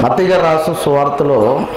మత్తయ్య రాసిన సువార్తలో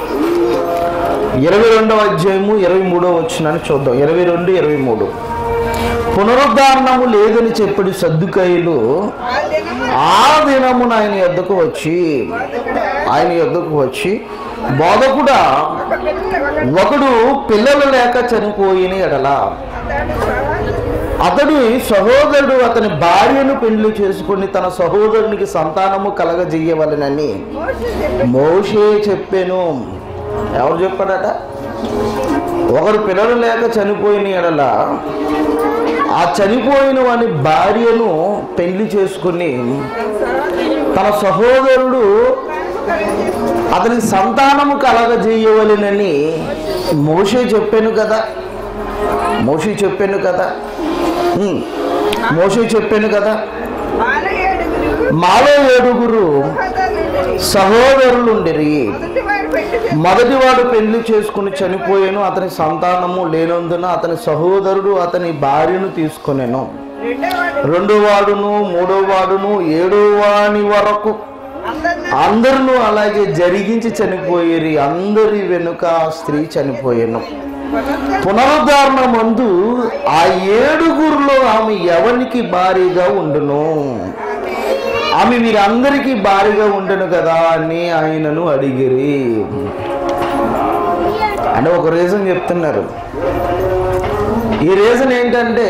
ఇరవై రెండవ అధ్యాయము ఇరవై మూడవ వచ్చినని చూద్దాం ఇరవై రెండు ఇరవై మూడు పునరుద్ధారణము లేదని చెప్పడి సర్దుకాయలు ఆ దినము ఆ దినమున ఆయన యొద్దకు వచ్చి ఆయన యొద్దకు వచ్చి బోధకుడా ఒక పిల్ల ఒక ఒకడు పిల్లలు లేక చనిపోయిన ఎడల అతడు సహోదరుడు అతడు సహోదరుడు అతని భార్యను పెళ్లి చేసుకుని తన సహోదరునికి సంతానము కలగజేయవలనని మోషే చెప్పి మోషే చెప్పాను ఎవరు చెప్పాడట ఒకడు పిల్లలు లేక చనిపోయిన ఎడల ఆ చనిపోయిన వాని భార్యను పెళ్లి చేసుకుని తన తన సహోదరుడు సహోదరుడు కలిగి అతనికి సంతానము కలగజేయవలెనని మోషే చెప్పాను కదా మోషే చెప్పాను కదా ఉమ్, మోషే చెప్పాను కదా బాల ఏడుగురు మాలో ఏడుగురు సహోదరులు సహోదరులుండిరి మొదటి వారు పెళ్లి మొదటివాడు పెళ్లి చేసుకుని చనిపోయాను అతని సంతానము లేనందున అతని సహోదరుడు అతని భార్యను తీసుకొనెను రెండో వాడు రెండో వాడును మూడో వాడును ఏడో వాని వరకు అందరిని అందరూ అలాగే జరిగించి చనిపోయేరి అందరి వెనుక ఆ స్త్రీ చనిపోయాను పునరుద్ధరణ పునరుద్ధరణ మందు ఆ ఏడుగురులో ఆమె ఎవరికి భారీగా ఉండును ఆమె మీరందరికీ భారీగా ఉండును కదా అని ఆయనను అడిగిరి అంటే ఒక రీజన్ చెప్తున్నారు ఈ రీజన్ ఏంటంటే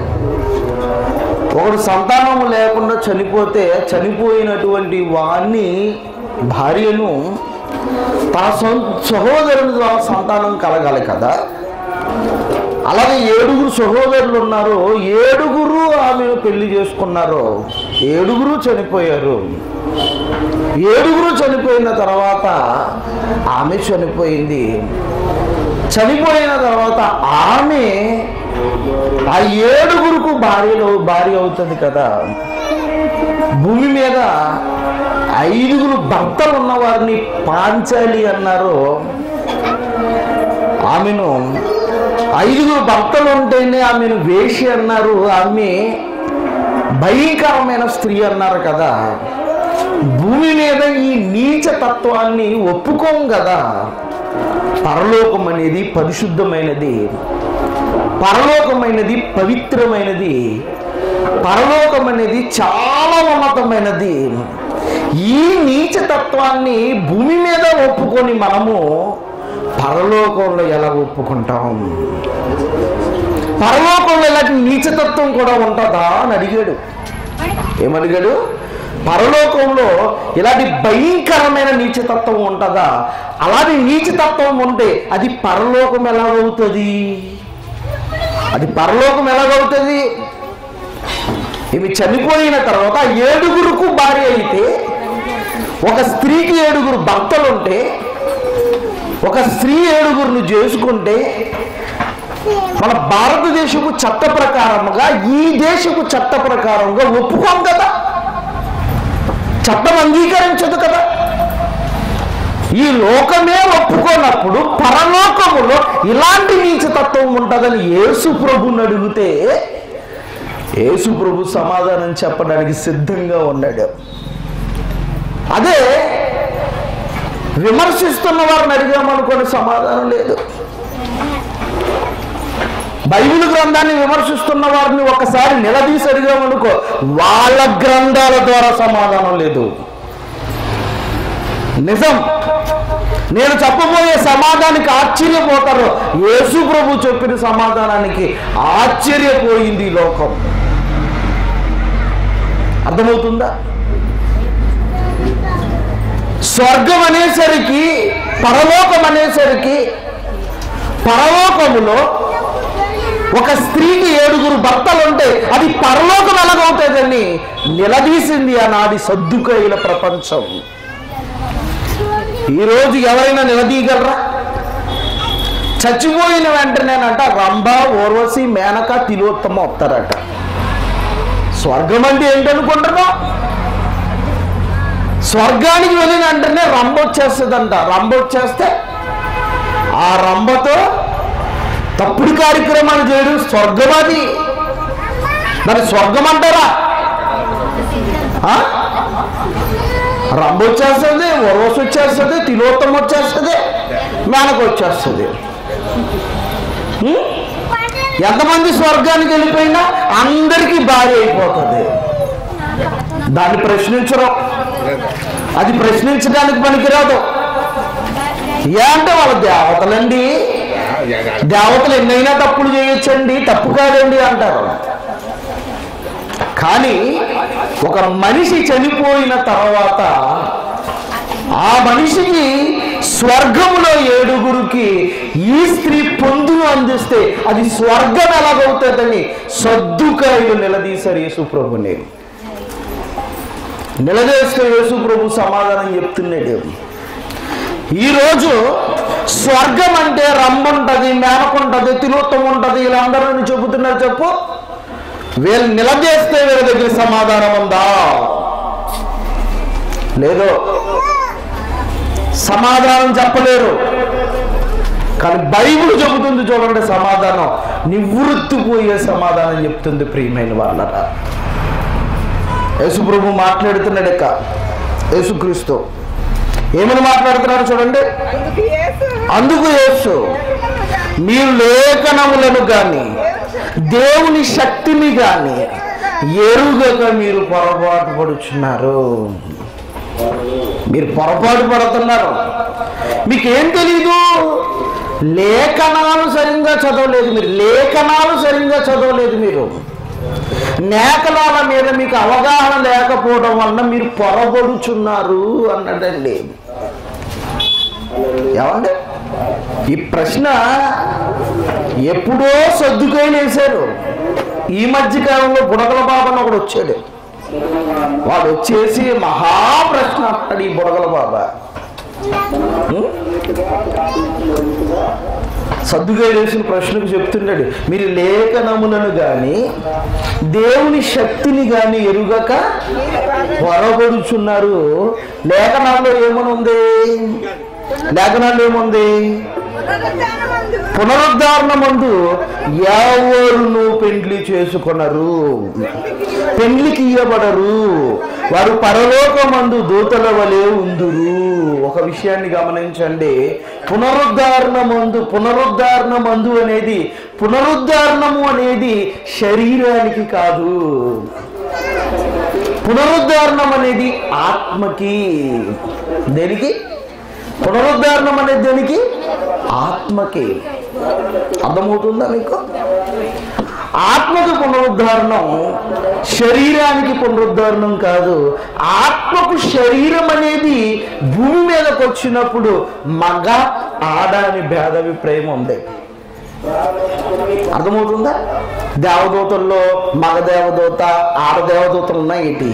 ఒకడు సంతానం లేకుండా చనిపోతే చనిపోయినటువంటి వాణ్ణి భార్యను తన సొంత సహోదరుని ద్వారా సంతానం కలగాలి కదా అలాగే ఏడుగురు సహోదరులు ఉన్నారు ఏడుగురు ఆమెను పెళ్లి చేసుకున్నారు ఏడుగురు చనిపోయారు ఏడుగురు చనిపోయిన తర్వాత ఆమె చనిపోయింది చనిపోయిన తర్వాత ఆమె ఆ ఏడుగురుకు భార్యలో భార్య అవుతుంది కదా భూమి మీద ఐదుగురు భర్తలు ఉన్న వారిని పాంచాలి అన్నారు ఆమెను ఐదుగురు భర్తలు ఉంటేనే ఆమెను వేషి అన్నారు ఆమె భయంకరమైన స్త్రీ అన్నారు కదా భూమి మీద ఈ నీచ తత్వాన్ని ఒప్పుకోం కదా పరలోకం అనేది పరిశుద్ధమైనది పరలోకమైనది పవిత్రమైనది పరలోకం అనేది చాలా ఉన్నతమైనది ఈ నీచ తత్వాన్ని భూమి మీద ఒప్పుకొని మనము పరలోకంలో ఎలా ఒప్పుకుంటాం పరలోకంలో ఇలాంటి నీచతత్వం కూడా ఉంటుందా అని అడిగాడు ఏమడిగాడు పరలోకంలో ఇలాంటి భయంకరమైన నీచతత్వం ఉంటుందా అలాంటి నీచతత్వం ఉంటే అది పరలోకం ఎలాగవుతుంది అది పరలోకం ఎలాగవుతుంది ఇవి చనిపోయిన తర్వాత ఏడుగురుకు భార్య అయితే ఒక స్త్రీకి ఏడుగురు భర్తలు ఉంటే ఒక స్త్రీ ఏడుగురును చేసుకుంటే మన భారతదేశపు చట్ట ప్రకారముగా ఈ దేశపు చట్ట ప్రకారంగా ఒప్పుకోం కదా చట్టం అంగీకరించదు కదా ఈ లోకమే ఒప్పుకోనప్పుడు పరలోకములో ఇలాంటి నీచతత్వం ఉంటుందని యేసు ప్రభుని అడిగితే యేసు ప్రభు సమాధానం చెప్పడానికి సిద్ధంగా ఉన్నాడు అదే విమర్శిస్తున్న వారిని అడిగామనుకోని సమాధానం లేదు బైబిల్ గ్రంథాన్ని విమర్శిస్తున్న వారిని ఒకసారి నిలదీసి అడిగామనుకో వాళ్ళ గ్రంథాల ద్వారా సమాధానం లేదు నిజం నేను చెప్పబోయే సమాధానానికి ఆశ్చర్యపోతారు యేసు ప్రభు చెప్పిన సమాధానానికి ఆశ్చర్యపోయింది ఈ లోకం అర్థమవుతుందా స్వర్గం అనేసరికి పరలోకం అనేసరికి పరలోకములో ఒక స్త్రీకి ఏడుగురు భర్తలు ఉంటే అది పరలోకం ఎలాగవుతుందని నిలదీసింది ఆనాడి సర్దుకైల ప్రపంచం ఈరోజు ఎవరైనా నిలదీయగలరా చచ్చిపోయిన వెంటనేనంట రంభ ఓర్వశి మేనక తిలోత్తమ వస్తారట స్వర్గం అంటే ఏంటనుకుంటున్నావు స్వర్గానికి వెళ్ళిన వెంటనే రంభ వచ్చేస్తుందంట రంభ వచ్చేస్తే ఆ రంభతో తప్పుడు కార్యక్రమాలు చేయడం స్వర్గం అది మరి స్వర్గం అంటారా ఆ? రంబు వచ్చేస్తుంది వరవసు వచ్చేస్తుంది తిలోత్తం వచ్చేస్తుంది మేనకు వచ్చేస్తుంది ఉం? ఎంతమంది స్వర్గానికి వెళ్ళిపోయినా అందరికీ భార్య అయిపోతుంది దాన్ని ప్రశ్నించరు అది ప్రశ్నించడానికి పనికిరాదు ఏ అంటే వాళ్ళ దేవతలండి దేవతలు ఎన్నైనా తప్పులు చేయొచ్చండి తప్పు కాదండి అంటారు కానీ ఒక మనిషి చనిపోయిన తర్వాత ఆ మనిషికి స్వర్గములో ఏడుగురికి ఈ స్త్రీ పొందును అందిస్తే అది స్వర్గం ఎలాగవుతుందని సద్దుకాయలు నిలదీశారు యేసు ప్రభుని నిలదీస్తే యేసు ప్రభు సమాధానం చెప్తున్నాడు ఈరోజు స్వర్గం అంటే రమ్ముంటది మేనకుంటది తిలోత్తం ఉంటది వీళ్ళందరూ నేను చెబుతున్నారు చెప్పు వీళ్ళు నిలదీస్తే వీళ్ళ దగ్గర సమాధానం ఉందా లేదో సమాధానం చెప్పలేరు కానీ బైబిల్ చెబుతుంది చూడండి సమాధానం నివృత్తిపోయే సమాధానం చెప్తుంది ప్రియమైన వాళ్ళరా యేసుప్రభు మాట్లాడుతున్నాడు ఇక యేసుక్రీస్తు ఏమని మాట్లాడుతున్నాడు చూడండి అందుకు యేసు అందుకు యేసు మీరు లేఖనములను కానీ దేవుని శక్తిని కానీ ఎరుగక మీరు పొరపాటు పడుచున్నారు మీరు పొరపాటు పడుతున్నారు మీకేం తెలీదు లేఖనాలు సరిగ్గా చదవలేదు మీరు లేఖనాలు సరిగ్గా చదవలేదు మీరు నేకలాల మీద మీకు అవగాహన లేకపోవడం వలన మీరు పొరబడుచున్నారు అన్నాడండి ఏమండి ఈ ప్రశ్న ఎప్పుడో సర్దుకొని వేశారు ఈ మధ్య కాలంలో బుడగల బాబా ఒకడు వచ్చాడు వాడు వచ్చేసి మహాప్రశ్న అన్నాడు ఈ బుడగల బాబా ఉం? సర్దుగా వేసిన ప్రశ్నకు చెప్తున్నాడు మీరు లేఖనములను గాని దేవుని శక్తిని గాని ఎరుగక పొరబడుచున్నారు లేఖనాల్లో ఏమని ఉంది లేఖనాల్లో ఏముంది పునరుద్ధానమందు పునరుద్ధారణ మందు ఎవరును పెండ్లి చేసుకొనరు పెండ్లికి ఇయ్యబడరు వారు పరలోకమందు దూతల వలె ఉందురు ఒక విషయాన్ని గమనించండి పునరుద్ధారణ మందు పునరుద్ధారణ మందు అనేది పునరుద్ధారణము అనేది శరీరానికి కాదు పునరుద్ధారణం అనేది ఆత్మకి దేనికి పునరుద్ధారణం అనేది దేనికి ఆత్మకి అర్థమవుతుందా మీకు ఆత్మకు పునరుద్ధారణం శరీరానికి పునరుద్ధారణం కాదు ఆత్మకు శరీరం అనేది భూమి మీదకి వచ్చినప్పుడు మగ ఆడ అని భేదాభిప్రాయం ఉంది అర్థమవుతుందా దేవదూతల్లో మగ దేవదూత ఆడ దేవదూతలు ఉన్నాయి ఏంటి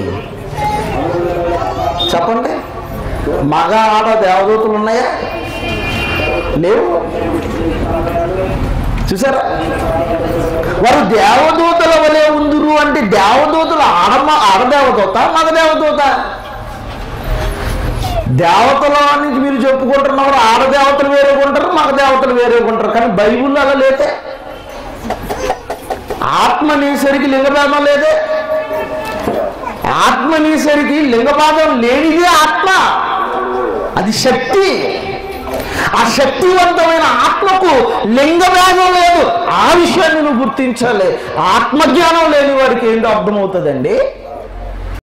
చెప్పండి మగ ఆడ దేవదూతలు ఉన్నాయా లేవు చూసారా వారు దేవదూతల వలె ఉందురు అంటే దేవదూతలు ఆడమ ఆడదేవదూత మగ దేవదూత దేవతల నుంచి మీరు చెప్పుకుంటున్నవారు ఆడదేవతలు వేరేగా ఉంటారు మగ దేవతలు వేరేగా ఉంటారు కానీ బైబుల్ అలా లేదే ఆత్మ నీసరికి లింగభేదం లేదే ఆత్మ నీసరికి లింగభాగం లేనిదే ఆత్మ అది శక్తి ఆ శక్తివంతమైన ఆత్మకు లింగభేదం లేదు ఆ విషయాన్ని నువ్వు గుర్తించాలి ఆత్మజ్ఞానం లేని వాడికి ఏంటో అర్థమవుతుందండి